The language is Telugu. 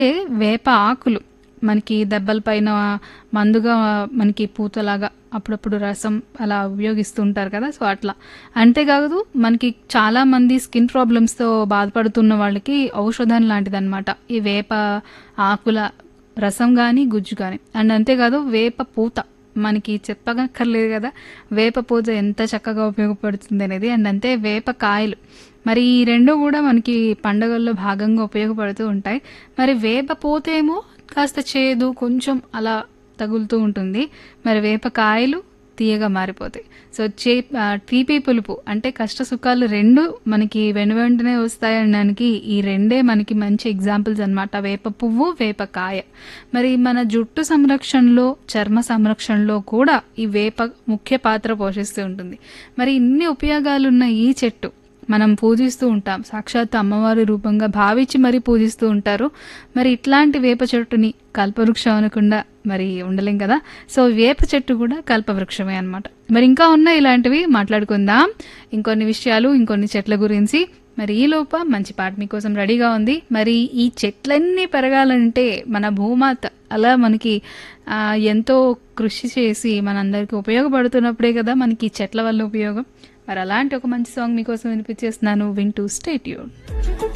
ఏ వేప ఆకులు మనకి దెబ్బల పైన మందుగా మనకి పూతలాగా అప్పుడప్పుడు రసం అలా ఉపయోగిస్తూ ఉంటారు కదా సో అట్లా అంతేకాదు మనకి చాలా మంది స్కిన్ ప్రాబ్లమ్స్తో బాధపడుతున్న వాళ్ళకి ఔషధం లాంటిదన్నమాట ఈ వేప ఆకుల రసం కానీ గుజ్జు కానీ అండ్ అంతేకాదు వేప పూత మనకి చెప్పగక్కర్లేదు కదా వేప పూత ఎంత చక్కగా ఉపయోగపడుతుంది అనేది అండ్ అంతే వేప కాయలు మరి ఈ రెండు కూడా మనకి పండగల్లో భాగంగా ఉపయోగపడుతూ ఉంటాయి మరి వేప పూత ఏమో కాస్త చేదు కొంచెం అలా తగులుతూ ఉంటుంది మరి వేప కాయలు తీయగా మారిపోతాయి సో చే ఆ, తీపి పులుపు అంటే కష్ట సుఖాలు రెండు మనకి వెను వెంటనే వస్తాయనడానికి ఈ రెండే మనకి మంచి ఎగ్జాంపుల్స్ అన్నమాట వేప పువ్వు వేప కాయ మరి మన జుట్టు సంరక్షణలో చర్మ సంరక్షణలో కూడా ఈ వేప ముఖ్య పాత్ర పోషిస్తూ ఉంటుంది మరి ఇన్ని ఉపయోగాలున్న ఈ చెట్టు మనం పూజిస్తూ ఉంటాం సాక్షాత్ అమ్మవారి రూపంగా భావించి మరి పూజిస్తూ ఉంటారు మరి ఇట్లాంటి వేప చెట్టుని కల్పవృక్షం అనకుండా మరి ఉండలేం కదా సో వేప చెట్టు కూడా కల్పవృక్షమే అన్నమాట మరి ఇంకా ఉన్నాయి ఇలాంటివి మాట్లాడుకుందాం ఇంకొన్ని విషయాలు ఇంకొన్ని చెట్ల గురించి మరి ఈ లోప మంచి పాట మీకోసం రెడీగా ఉంది మరి ఈ చెట్లన్నీ పెరగాలంటే మన భూమాత అలా మనకి ఆ, ఎంతో కృషి చేసి మనందరికీ ఉపయోగపడుతున్నప్పుడే కదా మనకి ఈ చెట్ల వల్ల ఉపయోగం మరి అలాంటి ఒక మంచి సాంగ్ మీకోసం వినిపించేస్తున్నాను వింటూ స్టేట్యూడ్